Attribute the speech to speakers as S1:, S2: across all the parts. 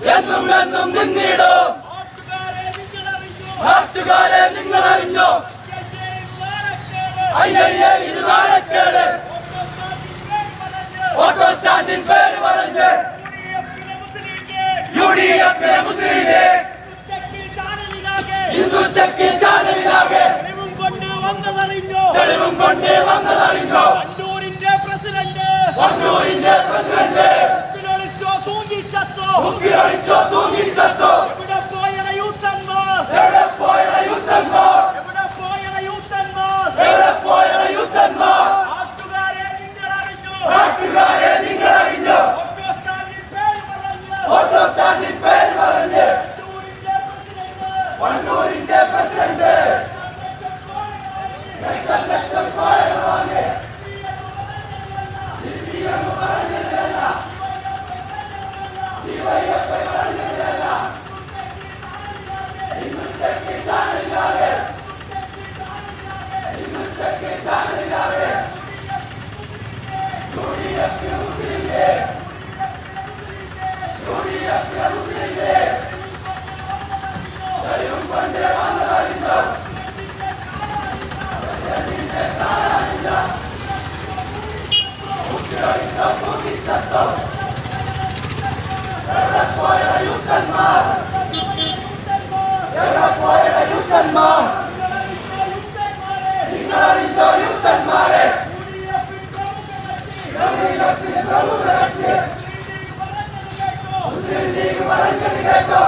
S1: എന്നും എന്നും നിന്നിടും നാട്ടുകാരെ നിങ്ങൾ അറിഞ്ഞോ അയ്യയ്യേ ഇത് നാണക്കേട് ഓട്ടോ സ്റ്റാൻഡിൻ പേര് പറഞ്ഞ് യു ഡി എഫിലെ മുസ്ലിം ലീഗ് ഹിന്ദു ചെക്കി ചാനലിലാകെ
S2: കൊണ്ട് വന്നതറിഞ്ഞോ
S1: തെളിവും കൊണ്ട് വന്നതറിഞ്ഞോ
S2: കണ്ണൂരിന്റെ പ്രസിഡന്റ്
S1: കണ്ണൂരിന്റെ പ്രസിഡന്റ്
S2: ഉപ്പിലൊളിച്ചോ തൂങ്ങിച്ചത്തോ
S1: ഉക്കിലൊളിച്ചോ തൂങ്ങിച്ചത്തോ
S2: എവിടെ പോയട യൂത്തന്മാർ
S1: എവിടെ പോയട യുദ്ധന്മാർ
S2: എവിടെ പോയട യൂത്തന്മാർ
S1: എവിടെ പോയട യുദ്ധന്മാർ
S2: നാട്ടുകാരെ നിങ്ങൾ അറിഞ്ഞു
S1: നാട്ടുകാരെ നിങ്ങൾ അറിഞ്ഞോ
S2: ഓട്ടോ സ്റ്റാൻഡിൽ പേര് പറഞ്ഞു
S1: ഓട്ടോ സ്റ്റാൻഡിൻ പേര് പറഞ്ഞ്
S2: കണ്ണൂരിന്റെ പ്രസിഡന്റ്
S1: കണ്ണൂരിന്റെ പ്രസിഡന്റ് എവിടെ പോയട യുദ്ധന്മാർ നിങ്ങൾ അറിഞ്ഞോ യുദ്ധന്മാരെ മുസ്ലിം ലീഗ് പറഞ്ഞത് കേട്ടോ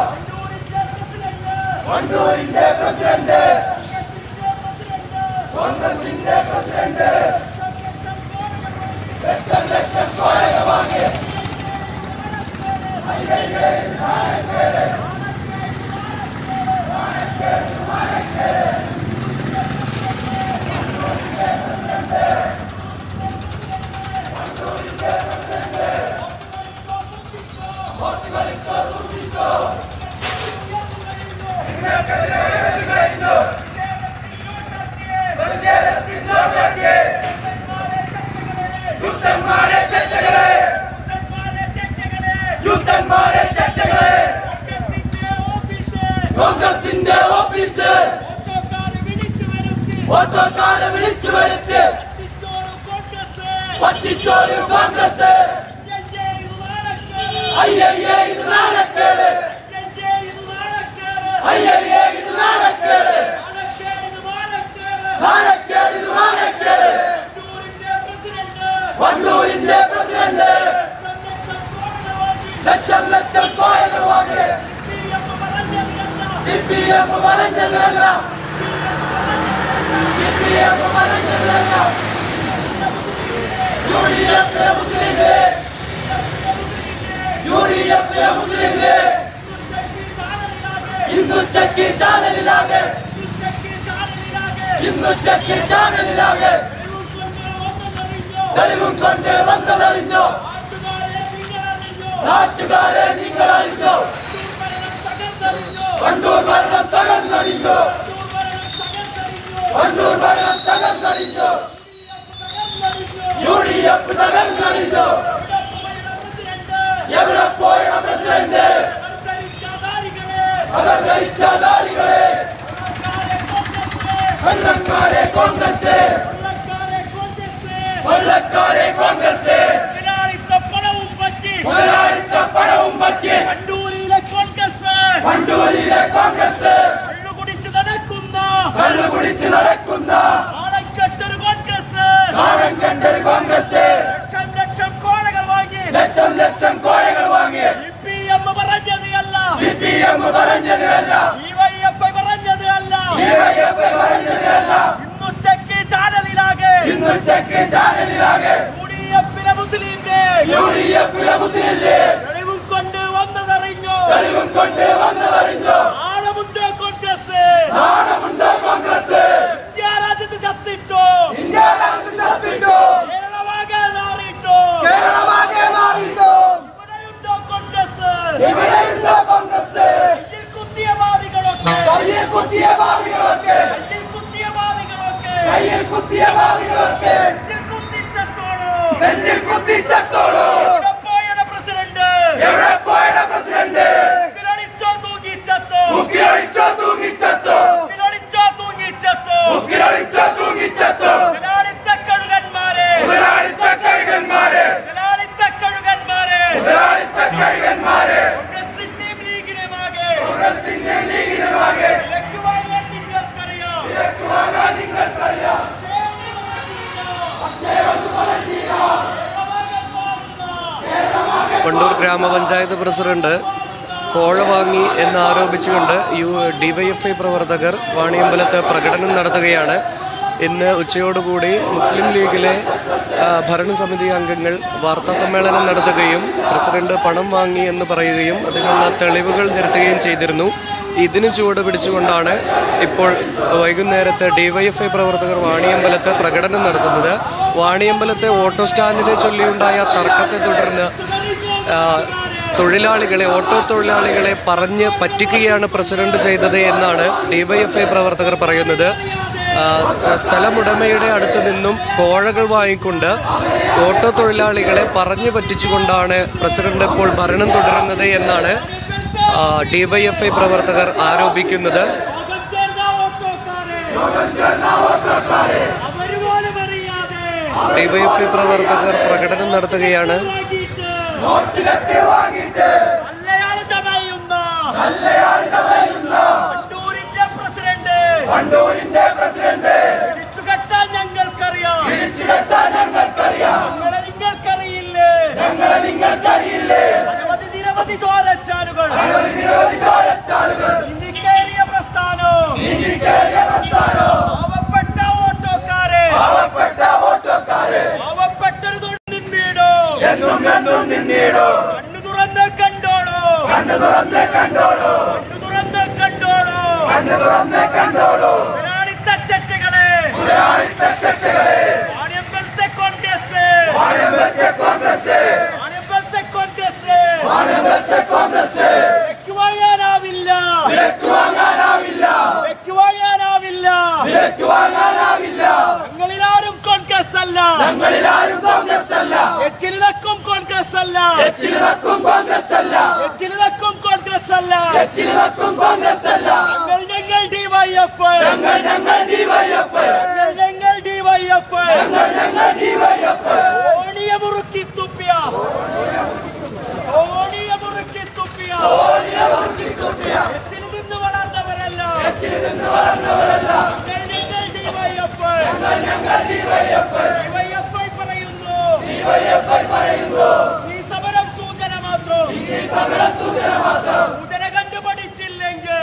S1: കണ്ണൂരിന്റെ പ്രസിഡന്റ് കോൺഗ്രസിന്റെ പ്രസിഡന്റ് ലക്ഷം ലക്ഷം കോഴ വാങ്ങി യുദ്ധന്മാരെ ചെറ്റകളെ യുദ്ധന്മാരെ ചെറ്റകളെ കോൺഗ്രസിന്റെ ഓഫീസ് ഓട്ടോക്കാരെ വിളിച്ചു വരുത്തി പറ്റിച്ചോരും കോൺഗ്രസ് അയ്യയ്യേ ഇത് നാണക്കേട് അയ്യയ്യേ ഇത് നാണക്കേട് നാണക്കേട് ഇത് നാണക്കേട് കണ്ണൂരിന്റെ പ്രസിഡന്റ് ലക്ഷം ലക്ഷം കോഴകൾ വാങ്ങി സി പി എം പറഞ്ഞതല്ല സി പി എം പറഞ്ഞതല്ല യു ഡി എഫിലെ മുസ്ലിം ലീഗ് യു ഡി എഫിലെ മുസ്ലിം ലീഗ് ഹിന്ദു ചെക്കി ചാനലിലാകെ ഹിന്ദു ചെക്കി ചാനലിലാകെ തെളിവും കൊണ്ട് വന്നതറിഞ്ഞോ നാട്ടുകാരെ നിങ്ങൾ അറിഞ്ഞോ കണ്ണൂർ ഭരണം തകർന്നടിഞ്ഞോ കണ്ണൂർ ഭരണം തകർന്നടിഞ്ഞോ യു ഡി എഫ് തകർന്നടിഞ്ഞോ എവിടെ പോയട പ്രസിഡന്റ് അലങ്കരിച്ച ദാരികളെ വെള്ളക്കാരെ കോൺഗ്രസ് വെള്ളക്കാരെ കോൺഗ്രസ്
S2: പണവും പറ്റി
S1: മുതലാളിത്ത പണവും പറ്റി
S2: കണ്ണൂരിലെ കോൺഗ്രസ്
S1: വണ്ടൂരിലെ കോൺഗ്രസ്
S2: കള്ളു കുടിച്ച് നടക്കുന്ന
S1: കള്ളു കുടിച്ച് നടക്കുന്ന
S2: ആളക്കെട്ടൊരു കോൺഗ്രസ്
S1: നാടൻ കണ്ടൊരു കോൺഗ്രസ്
S2: ലക്ഷം ലക്ഷം കോഴകൾ വാങ്ങി
S1: ലക്ഷം ലക്ഷം കോഴകൾ വാങ്ങി
S2: സി പി എം പറഞ്ഞത് അല്ല
S1: സി പി എം പറഞ്ഞതല്ല
S2: ഡിവൈഎഫ്ഐ പറഞ്ഞത് അല്ല
S1: ഡിവൈഎഫ്ഐ പറഞ്ഞതല്ല
S2: ഇന്നുച്ചയ്ക്ക് ചാനലിലാകെ
S1: ഇന്നുച്ചയ്ക്ക് ചാനലിലാകെ
S2: യു ഡി എഫിലെ മുസ്ലിം ലീഗ്
S1: യു ഡി എഫിലെ മുസ്ലിം ലീഗ്
S2: തെളിവും കൊണ്ട് വന്നതറിഞ്ഞു
S1: തെളിവും കൊണ്ട് വന്നതറിഞ്ഞോ
S2: ആഴമുണ്ടോ കോൺഗ്രസ്
S1: നാണമുണ്ടോ കോൺഗ്രസ്
S2: ഇന്ത്യ രാജ്യത്ത് ചത്തിട്ടോ
S1: ഇന്ത്യ രാജ്യത്ത് ചത്തിട്ടോ
S2: കേരളമാകെ നാറിട്ടോ
S1: കേരളമാകെ മാറിട്ടോ
S2: ഇവിടെയുണ്ടോ കോൺഗ്രസ്
S1: ഇവിടെയുണ്ടോ കോൺഗ്രസ്
S2: കയ്യിൽ കുത്തിയ ഭാവികളൊക്കെ
S1: കയ്യിൽ കുത്തിയ ഭാവികളൊക്കെ
S2: കയ്യിൽ കുത്തിയ ഭാവികളൊക്കെ
S1: കയ്യിൽ കുത്തിയ ഭാവികളൊക്കെ
S2: നെഞ്ചിൽ കുത്തിച്ചത്തോളൂ
S1: നെഞ്ചിൽ കുത്തിച്ചത്തോളൂ
S2: ഇവിടെ പോയട പ്രസിഡന്റ്
S1: എവിടെ പോയട പ്രസിഡന്റ്
S3: ഗ്രാമപഞ്ചായത്ത് പ്രസിഡന്റ് കോഴ വാങ്ങി എന്നാരോപിച്ചുകൊണ്ട് യു ഡിവൈഎഫ്ഐ പ്രവർത്തകർ വാണിയമ്പലത്ത് പ്രകടനം നടത്തുകയാണ് ഇന്ന് ഉച്ചയോടുകൂടി മുസ്ലിം ലീഗിലെ ആ, ഭരണസമിതി അംഗങ്ങൾ വാർത്താ സമ്മേളനം നടത്തുകയും പ്രസിഡന്റ് പണം വാങ്ങി എന്ന് പറയുകയും അതിനുള്ള തെളിവുകൾ നിരത്തുകയും ചെയ്തിരുന്നു ഇതിന് ചുവട് പിടിച്ചുകൊണ്ടാണ് ഇപ്പോൾ വൈകുന്നേരത്ത് ഡിവൈഎഫ്ഐ പ്രവർത്തകർ വാണിയമ്പലത്ത് പ്രകടനം നടത്തുന്നത് വാണിയമ്പലത്തെ ഓട്ടോ സ്റ്റാൻഡിനെ ചൊല്ലിയുണ്ടായ തർക്കത്തെ തുടർന്ന് ആ, തൊഴിലാളികളെ ഓട്ടോ തൊഴിലാളികളെ പറഞ്ഞ് പറ്റിക്കുകയാണ് പ്രസിഡന്റ് ചെയ്തത് എന്നാണ് ഡിവൈഎഫ്ഐ പ്രവർത്തകർ പറയുന്നത് ആ, സ്ഥ- സ്ഥലമുടമയുടെ അടുത്ത് നിന്നും കോഴകൾ വാങ്ങിക്കൊണ്ട് ഓട്ടോ തൊഴിലാളികളെ പറഞ്ഞു പറ്റിച്ചുകൊണ്ടാണ് പ്രസിഡന്റ് ഇപ്പോൾ ഭരണം തുടരുന്നത് എന്നാണ് ഡിവൈഎഫ്ഐ പ്രവർത്തകർ ആരോപിക്കുന്നത്
S2: യോഗം ചേർന്ന ഓട്ടോക്കാരെ അവര് പോലും അറിയാതെ
S3: ഡിവൈഎഫ്ഐ പ്രവർത്തകർ പ്രകടനം നടത്തുകയാണ്
S2: വാങ്ങിയിട്ട്
S1: നോട്ടിലൊക്കെ വാങ്ങിയിട്ട്
S2: നല്ലയാള് ചമയുന്ന കണ്ണൂരിന്റെ പ്രസിഡന്റ്
S1: കണ്ണൂരിന്റെ പ്രസിഡന്റ്
S2: വിളിച്ചു കെട്ടാൻ ഞങ്ങൾക്കറിയാം
S1: പിടിച്ചു കെട്ടാൻ ഞങ്ങൾക്കറിയാം
S2: ഞങ്ങളെ നിങ്ങൾക്കറിയില്ലേ
S1: ഞങ്ങളെ നിങ്ങൾക്കറിയില്ലേ
S2: അനവധി നിരവധി ചോരച്ചാലുകൾ
S1: നിരവധി നിരവധി ചോരച്ചാലുകൾ
S2: ഇന്ത്യക്കേറിയ പ്രസ്ഥാനം
S1: നീതിക്കേറിയ പ്രസ്ഥാനം
S2: പാവപ്പെട്ട ഓട്ടോക്കാരെ
S1: പാവപ്പെട്ട ഓട്ടോക്കാരെ
S2: പാവപ്പെട്ടൊരു തൊണ്ടിൻ വീടോ
S1: എന്നും എന്നും നിന്നീടോ
S2: കണ്ണു തുറന്ന് കണ്ടോളൂ
S1: കണ്ണു തുറന്ന് കണ്ടോളൂ
S2: കണ്ണു തുറന്ന് കണ്ടോളൂ
S1: കണ്ണു തുറന്ന് കണ്ടോളൂ
S2: മുതലാളിത്തച്ചട്ടുകളെ
S1: മുതലാളിത്തച്ചട്ടുകളെ
S2: വാണിയമ്പലത്തെ കോൺഗ്രസ്
S1: വാണിയമ്പലത്തെ കോൺഗ്രസ്
S2: വാണിയമ്പലത്തെ കോൺഗ്രസ്
S1: വാണിയമ്പലത്തെ കോൺഗ്രസ്
S2: വിലക്ക് വാങ്ങാനാവില്ല
S1: വിലക്ക് വാങ്ങാനാവില്ല
S2: വിലക്ക് വാങ്ങാനാവില്ല
S1: വിലക്ക് വാങ്ങാനാവില്ല
S2: ഞങ്ങളിലാരും കോൺഗ്രസ് അല്ല
S1: ഞങ്ങളിലാരും കോൺഗ്രസ് അല്ല
S2: എച്ചിലിനക്കും കോൺഗ്രസ് അല്ല
S1: എച്ചിലിനക്കും കോൺഗ്രസ് അല്ല
S2: എച്ചിലിനക്കും കോൺഗ്രസ് അല്ല
S1: എച്ചിലിനക്കും കോൺഗ്രസ് അല്ല
S2: ഞങ്ങൾ ഞങ്ങൾ ഡിവൈഎഫ്
S1: ഞങ്ങൾ ഞങ്ങൾ ഡിവൈഎഫ്
S2: ഞങ്ങൾ ഞങ്ങൾ ഡിവൈഎഫ്
S1: ഞങ്ങൾ ഞങ്ങൾ ഡിവൈഎഫ്
S2: ഓണിയ മുറുക്കി തുപ്പിയ ഓണിയ മുറുക്കി തുപ്പിയ എച്ചിൽ നിന്ന് വളർന്നവരല്ല ഞങ്ങൾ ഞങ്ങൾ ഡിവൈഎഫ് ഡിവൈഎഫ്ഐ പറയുന്നു ഈ സമരം സൂചന മാത്രം സൂചന കണ്ടു പഠിച്ചില്ലെങ്കിൽ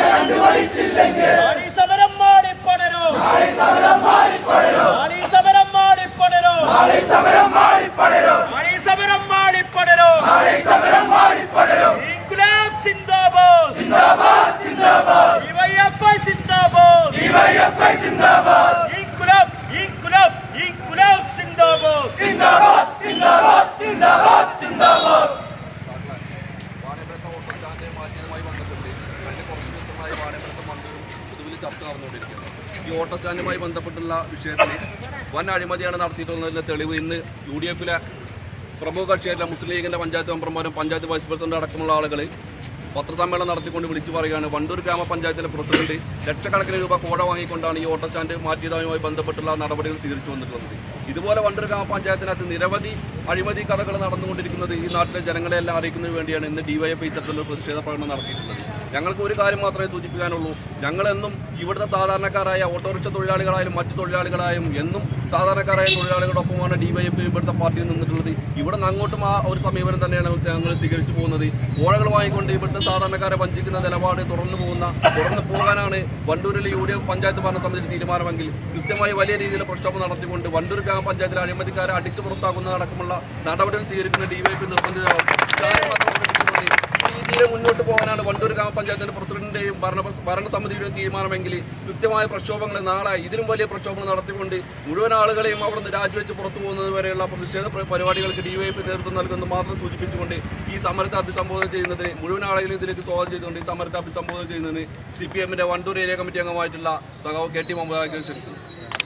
S2: ഈ സമരം മാടിപ്പടരും ഈ സമരം മാടിപ്പടരും
S1: നാളെ സമരം മാറിപ്പടരും
S2: ഈ സമരം മാടിപ്പടരും
S1: നാളെ സമരം മാറിപ്പടരും
S2: ഇൻകുലാബ് സിന്ദാബാദ്
S1: സിന്ദാബാദ് സിന്ദാബാദ്
S2: ഡിവൈഎഫ്ഐ സിന്ദാബാദ്
S1: ഡിവൈഎഫ്ഐ സിന്ദാബാദ്
S2: ഇൻകുലാബ് ഇൻകുലാബ് ഇൻകുലാബ് സിന്ദാബാദ്
S1: സിന്ദാബാദ് സിന്ദാബാദ് സിന്ദാബാദ് സിന്ദാബാദ്
S4: വാണിയമ്പലത്തെ ഓട്ടോ സ്റ്റാൻഡ് മാറ്റിയതുമായി ബന്ധപ്പെട്ട് കഴിഞ്ഞ കുറച്ച് ദിവസമായി വാണിയമ്പലത്തെ മന്ത്രിയും പൊതുവിൽ ചർച്ച നടന്നുകൊണ്ടിരിക്കുന്നത് ഈ ഓട്ടോ സ്റ്റാൻഡുമായി ബന്ധപ്പെട്ടുള്ള വിഷയത്തിൽ വൻ അഴിമതിയാണ് നടത്തിയിട്ടുള്ളതിന്റെ തെളിവ് ഇന്ന് യു ഡി എഫിലെ പ്രമുഖ കക്ഷിയായിട്ടുള്ള മുസ്ലിം ലീഗിന്റെ പഞ്ചായത്ത് മെമ്പർമാരും പഞ്ചായത്ത് വൈസ് പ്രസിഡന്റ് അടക്കമുള്ള ആളുകൾ പത്രസമ്മേളനം നടത്തിക്കൊണ്ട് വിളിച്ചു പറയുകയാണ് വണ്ടൂർ ഗ്രാമപഞ്ചായത്തിലെ പ്രസിഡന്റ് ലക്ഷക്കണക്കിന് രൂപ കോഴ വാങ്ങിക്കൊണ്ടാണ് ഈ ഓട്ടോ സ്റ്റാൻഡ് മാറ്റിയതുമായി ബന്ധപ്പെട്ടുള്ള നടപടികൾ സ്വീകരിച്ചു വന്നിട്ടുള്ളത് ഇതുപോലെ വണ്ടൂർ ഗ്രാമപഞ്ചായത്തിനകത്ത് നിരവധി അഴിമതി കഥകൾ നടന്നുകൊണ്ടിരിക്കുന്നത് ഈ നാട്ടിലെ ജനങ്ങളെ എല്ലാം അറിയിക്കുന്നതിന് വേണ്ടിയാണ് ഇന്ന് ഡിവൈഎഫ് ഇത്തരത്തിലുള്ള പ്രതിഷേധ പ്രകടനം നടത്തിയിട്ടുള്ളത് ഞങ്ങൾക്ക് ഒരു കാര്യം മാത്രമേ സൂചിപ്പിക്കാനുള്ളൂ ഞങ്ങളെന്നും ഇവിടുത്തെ സാധാരണക്കാരായ ഓട്ടോറിക്ഷ തൊഴിലാളികളായാലും മറ്റു തൊഴിലാളികളായും എന്നും സാധാരണക്കാരായ തൊഴിലാളികളോടൊപ്പമാണ് ഡിവൈഎഫ് ഇവിടുത്തെ പാർട്ടിയിൽ നിന്നിട്ടുള്ളത് ഇവിടെ നിന്ന് അങ്ങോട്ടും ആ ഒരു സമീപനം തന്നെയാണ് ഞങ്ങൾ സ്വീകരിച്ചു പോകുന്നത് കോഴകൾ വാങ്ങിക്കൊണ്ട് ഇവിടുത്തെ സാധാരണക്കാരെ വഞ്ചിക്കുന്ന നിലപാട് തുറന്നു പോകുന്ന തുറന്നു പോകാനാണ് വണ്ടൂരിലെ യു ഡി എഫ് പഞ്ചായത്ത് ഭരണസമിതി തീരുമാനമെങ്കിൽ കൃത്യമായി വലിയ രീതിയിൽ പ്രക്ഷോഭം നടത്തിക്കൊണ്ട് വണ്ടൂർ ഗ്രാമപഞ്ചായത്തിലെ അഴിമതിക്കാരെ അടിച്ചു പുറത്താക്കുന്നതടക്കമുള്ള നടപടികൾ സ്വീകരിക്കുന്ന ഡിവൈഎഫ് നിർബന്ധിതരാകും ഇക്കാര്യം മാത്രം ശ്രദ്ധിച്ചുകൊണ്ട് ഈ രീതിയിൽ മുന്നോട്ട് പോകാനാണ് വണ്ടൂർ ഗ്രാമപഞ്ചായത്തിന്റെ പ്രസിഡന്റിന്റെയും ഭരണ ഭരണസമിതിയുടെയും തീരുമാനമെങ്കിൽ കൃത്യമായ പ്രക്ഷോഭങ്ങൾ നാളെ ഇതിലും വലിയ പ്രക്ഷോഭങ്ങൾ നടത്തിക്കൊണ്ട് മുഴുവൻ ആളുകളെയും അവിടെ നിന്ന് രാജിവെച്ച് പുറത്തു പോകുന്നത് വരെയുള്ള പ്രതിഷേധ പ്ര- പരിപാടികൾക്ക് ഡിവൈഎഫ് നേതൃത്വം നൽകുന്നത് മാത്രം സൂചിപ്പിച്ചുകൊണ്ട് ഈ സമരത്തെ അഭിസംബോധന ചെയ്യുന്നതിന് മുഴുവൻ ആളുകളെയും ഇതിലേക്ക് സ്വാഗതം ചെയ്തുകൊണ്ട് ഈ സമരത്തെ അഭിസംബോധന ചെയ്യുന്നതിന് സി പി എമ്മിന്റെ വണ്ടൂർ ഏരിയ കമ്മിറ്റി അംഗമായിട്ടുള്ള സഖാവ് കെ ടി മുഹമ്മദ് ക്ഷണിക്കുന്നു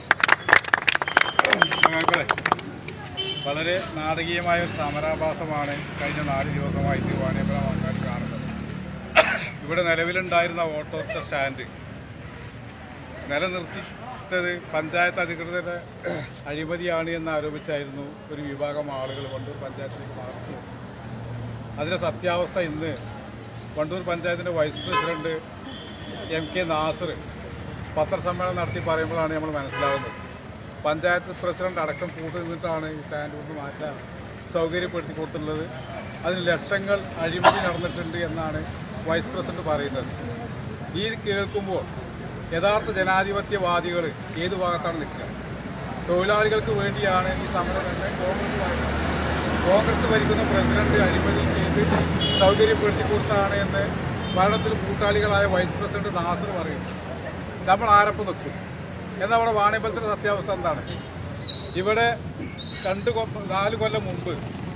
S5: സഖാക്കളെ വളരെ നാടകീയമായ ഒരു സമരാഭാസമാണ് കഴിഞ്ഞ നാല് ദിവസമായിട്ട് വാണിയമ്പലം ആൾക്കാർ കാണുന്നത് ഇവിടെ നിലവിലുണ്ടായിരുന്ന ഓട്ടോറിക്ഷ സ്റ്റാൻഡ് നിലനിർത്തിയത് പഞ്ചായത്ത് അധികൃതരുടെ അഴിമതിയാണ് എന്ന് ആരോപിച്ചായിരുന്നു ഒരു വിഭാഗം ആളുകൾ വണ്ടൂർ പഞ്ചായത്തിൽ മാർച്ച് അതിൻ്റെ സത്യാവസ്ഥ ഇന്ന് വണ്ടൂർ പഞ്ചായത്തിൻ്റെ vice president M K Nasar പത്രസമ്മേളനം നടത്തി പറയുമ്പോഴാണ് നമ്മൾ മനസ്സിലാകുന്നത് പഞ്ചായത്ത് പ്രസിഡന്റ് അടക്കം കൂട്ടു നിന്നിട്ടാണ് ഈ സ്റ്റാൻഡ് കൊണ്ട് മാറ്റാൻ സൗകര്യപ്പെടുത്തി കൊടുത്തിട്ടുള്ളത് അതിന് ലക്ഷങ്ങൾ അഴിമതി നടന്നിട്ടുണ്ട് എന്നാണ് വൈസ് പ്രസിഡന്റ് പറയുന്നത് ഈ കേൾക്കുമ്പോൾ യഥാർത്ഥ ജനാധിപത്യവാദികൾ ഏത് ഭാഗത്താണ് നിൽക്കുക തൊഴിലാളികൾക്ക് വേണ്ടിയാണ് ഈ സമരം എന്ന് കോൺഗ്രസ് പറയുന്നത് കോൺഗ്രസ് ഭരിക്കുന്ന പ്രസിഡന്റ് അഴിമതി ചെയ്ത് സൗകര്യപ്പെടുത്തി കൊടുത്താണ് എന്ന് ഭരണത്തിൽ കൂട്ടാളികളായ വൈസ് പ്രസിഡന്റ് നാസർ പറയുന്നു നമ്മൾ ആരപ്പം നിൽക്കും എന്നാൽ അവിടെ വാണിഭത്തിൻ്റെ സത്യാവസ്ഥ എന്താണ് ഇവിടെ രണ്ട് കൊ- നാല് കൊല്ലം മുമ്പ്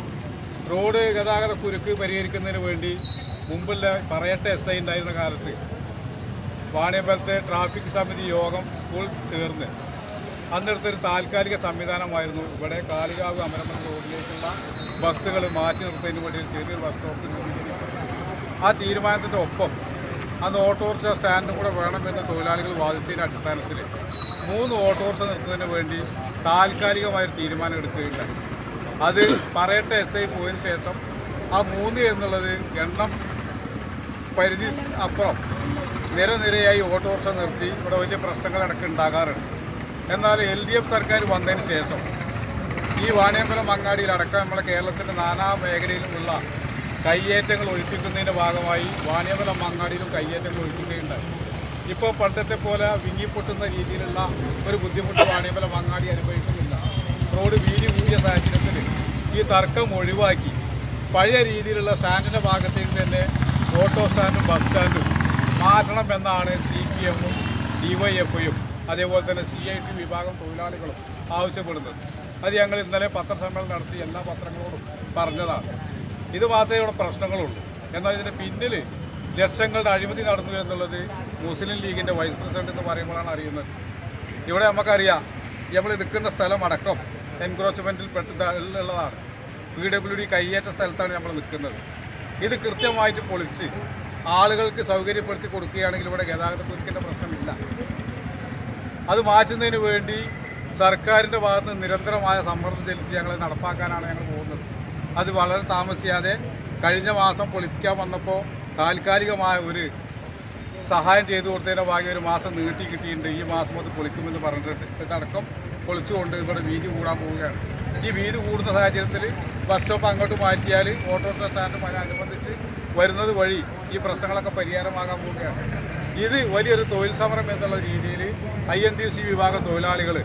S5: റോഡ് ഗതാഗത കുരുക്ക് പരിഹരിക്കുന്നതിന് വേണ്ടി മുമ്പുള്ള പറയട്ടെ എസ് ഐ ഉണ്ടായിരുന്ന കാലത്ത് വാണിയമ്പലത്തെ ട്രാഫിക് സമിതി യോഗം സ്കൂൾ ചേർന്ന് അന്നെടുത്തൊരു താൽക്കാലിക സംവിധാനമായിരുന്നു ഇവിടെ കാളികാവ് അമരമ്പലം റോഡിലേക്കുള്ള ബസ്സുകൾ മാറ്റി നിർത്തുന്നതിന് വേണ്ടി ഒരു ചെറിയൊരു ബസ് സ്റ്റോപ്പ് രൂപീകരിക്കും ആ തീരുമാനത്തിൻ്റെ ഒപ്പം അന്ന് ഓട്ടോറിക്ഷ സ്റ്റാൻഡും കൂടെ വേണമെന്ന് തൊഴിലാളികൾ വാദിച്ചതിൻ്റെ അടിസ്ഥാനത്തിൽ മൂന്ന് ഓട്ടോറിക്ഷ നിർത്തുന്നതിന് വേണ്ടി താൽക്കാലികമായൊരു തീരുമാനം എടുക്കുകയുണ്ടായി അത് പറയട്ടെ എസ് ഐ പോയതിനു ശേഷം ആ മൂന്ന് എന്നുള്ളത് എണ്ണം പരിധി അപ്പുറം നിരനിരയായി ഓട്ടോറിക്ഷ നിർത്തി ഇവിടെ വലിയ പ്രശ്നങ്ങളടക്കം ഉണ്ടാകാറുണ്ട് എന്നാൽ എൽ ഡി എഫ് സർക്കാർ വന്നതിന് ശേഷം ഈ വാണിയമ്പലം അങ്ങാടിയിലടക്കം നമ്മുടെ കേരളത്തിൻ്റെ നാനാ മേഖലയിലുമുള്ള കയ്യേറ്റങ്ങൾ ഒഴിപ്പിക്കുന്നതിൻ്റെ ഭാഗമായി വാണിയമ്പലം അങ്ങാടിയിലും കയ്യേറ്റങ്ങൾ ഒഴിപ്പിക്കുകയുണ്ടായി ഇപ്പോൾ പണ്ടത്തെ പോലെ വിങ്ങിപ്പൊട്ടുന്ന രീതിയിലുള്ള ഒരു ബുദ്ധിമുട്ട് വാണിയമ്പലം അങ്ങാടി അനുഭവിക്കുന്നില്ല റോഡ് വീതി കൂടിയ സാഹചര്യത്തിൽ ഈ തർക്കം ഒഴിവാക്കി പഴയ രീതിയിലുള്ള സ്റ്റാൻഡിൻ്റെ ഭാഗത്തേക്ക് തന്നെ ഓട്ടോ സ്റ്റാൻഡും ബസ് സ്റ്റാൻഡും മാറ്റണം എന്നാണ് സി പി എമ്മും ഡിവൈഎഫ്ഐയും അതേപോലെ തന്നെ സി ഐ ടി വിഭാഗം തൊഴിലാളികളും ആവശ്യപ്പെടുന്നത് അത് ഞങ്ങൾ ഇന്നലെ പത്രസമ്മേളനം നടത്തി എല്ലാ പത്രങ്ങളോടും പറഞ്ഞതാണ് ഇത് മാത്രമേ ഇവിടെ പ്രശ്നങ്ങളുള്ളൂ എന്നാൽ ഇതിന് പിന്നിൽ ലക്ഷങ്ങളുടെ അഴിമതി നടന്നു എന്നുള്ളത് മുസ്ലിം ലീഗിൻ്റെ വൈസ് പ്രസിഡന്റ് എന്ന് പറയുമ്പോഴാണ് അറിയുന്നത് ഇവിടെ നമുക്കറിയാം നമ്മൾ നിൽക്കുന്ന സ്ഥലം അടക്കം എൻക്രോച്ച്മെൻറ്റിൽ പെട്ടുള്ളതാണ് പി ഡബ്ല്യു ഡി കയ്യേറ്റ സ്ഥലത്താണ് നമ്മൾ നിൽക്കുന്നത് ഇത് കൃത്യമായിട്ട് പൊളിച്ച് ആളുകൾക്ക് സൗകര്യപ്പെടുത്തി കൊടുക്കുകയാണെങ്കിൽ ഇവിടെ ഗതാഗത കുരുക്കിൻ്റെ പ്രശ്നമില്ല അത് മാറ്റുന്നതിന് വേണ്ടി സർക്കാരിൻ്റെ ഭാഗത്ത് നിന്ന് നിരന്തരമായ സമ്മർദ്ദം ചെലുത്തി ഞങ്ങൾ നടപ്പാക്കാനാണ് ഞങ്ങൾ പോകുന്നത് അത് വളരെ താമസിയാതെ കഴിഞ്ഞ മാസം പൊളിക്കാൻ വന്നപ്പോൾ താൽക്കാലികമായ ഒരു സഹായം ചെയ്തു കൊടുത്തതിൻ്റെ ഭാഗ്യം ഒരു മാസം നീട്ടി കിട്ടിയിട്ടുണ്ട് ഈ മാസം അത് പൊളിക്കുമെന്ന് പറഞ്ഞിട്ടുണ്ട് ഇതടക്കം പൊളിച്ചുകൊണ്ട് ഇവിടെ വീതി കൂടാൻ പോവുകയാണ് ഈ വീതി കൂടുന്ന സാഹചര്യത്തിൽ ബസ് സ്റ്റോപ്പ് അങ്ങോട്ട് മാറ്റിയാൽ ഓട്ടോറിക്ഷ സ്റ്റാൻഡുമായി അനുബന്ധിച്ച് വരുന്നത് വഴി ഈ പ്രശ്നങ്ങളൊക്കെ പരിഹാരമാകാൻ പോവുകയാണ് ഇത് വലിയൊരു തൊഴിൽ സമരം എന്നുള്ള രീതിയിൽ ഐ എൻ ടി സി വിഭാഗം തൊഴിലാളികൾ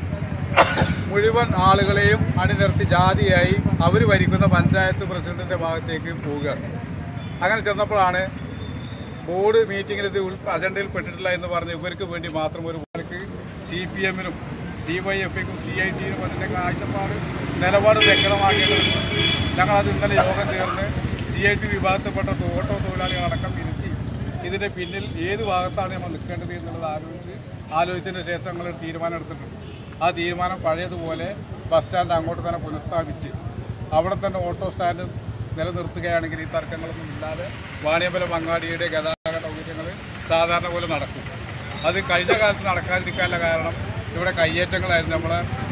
S5: മുഴുവൻ ആളുകളെയും അണിനിർത്തി ജാതിയായി അവർ ഭരിക്കുന്ന പഞ്ചായത്ത് പ്രസിഡന്റിന്റെ ഭാഗത്തേക്ക് പോവുകയാണ് അങ്ങനെ ചെന്നപ്പോഴാണ് ബോർഡ് മീറ്റിംഗിൽ ഇത് ഉൾ- അജണ്ടയിൽ പെട്ടിട്ടില്ല എന്ന് പറഞ്ഞ് ഇവർക്ക് വേണ്ടി മാത്രം ഒരു വാർക്ക് സി പി എമ്മിനും ഡി വൈ എഫ് ഐക്കും സി ഐ ടിയിലും അതിൻ്റെ കാഴ്ചപ്പാട് നിലപാട് വ്യക്തമാക്കേണ്ടതുണ്ട് ഞങ്ങളത് ഇന്നലെ യോഗം ചേർന്ന് സി ഐ ടി വിഭാഗത്തിൽപ്പെട്ട ഓട്ടോ തൊഴിലാളികളടക്കം ഇരുത്തി ഇതിൻ്റെ പിന്നിൽ ഏത് ഭാഗത്താണ് നമ്മൾ നിൽക്കേണ്ടത് എന്നുള്ളത് ആലോചിച്ച് ആലോചിച്ചതിന് ശേഷം ഞങ്ങൾ ഒരു തീരുമാനം എടുത്തിട്ടുണ്ട് ആ തീരുമാനം പഴയതുപോലെ ബസ് സ്റ്റാൻഡ് അങ്ങോട്ട് തന്നെ പുനഃസ്ഥാപിച്ച് അവിടെ തന്നെ ഓട്ടോ സ്റ്റാൻഡ് നിലനിർത്തുകയാണെങ്കിൽ ഈ തർക്കങ്ങളൊന്നും ഇല്ലാതെ വാണിയമ്പലം അങ്ങാടിയുടെ ഗതാഗത സൗകര്യങ്ങൾ സാധാരണ പോലെ നടക്കും അത് കഴിഞ്ഞ കാലത്ത് നടക്കാതിരിക്കാനുള്ള കാരണം ഇവിടെ കയ്യേറ്റങ്ങളായിരുന്നു നമ്മളെ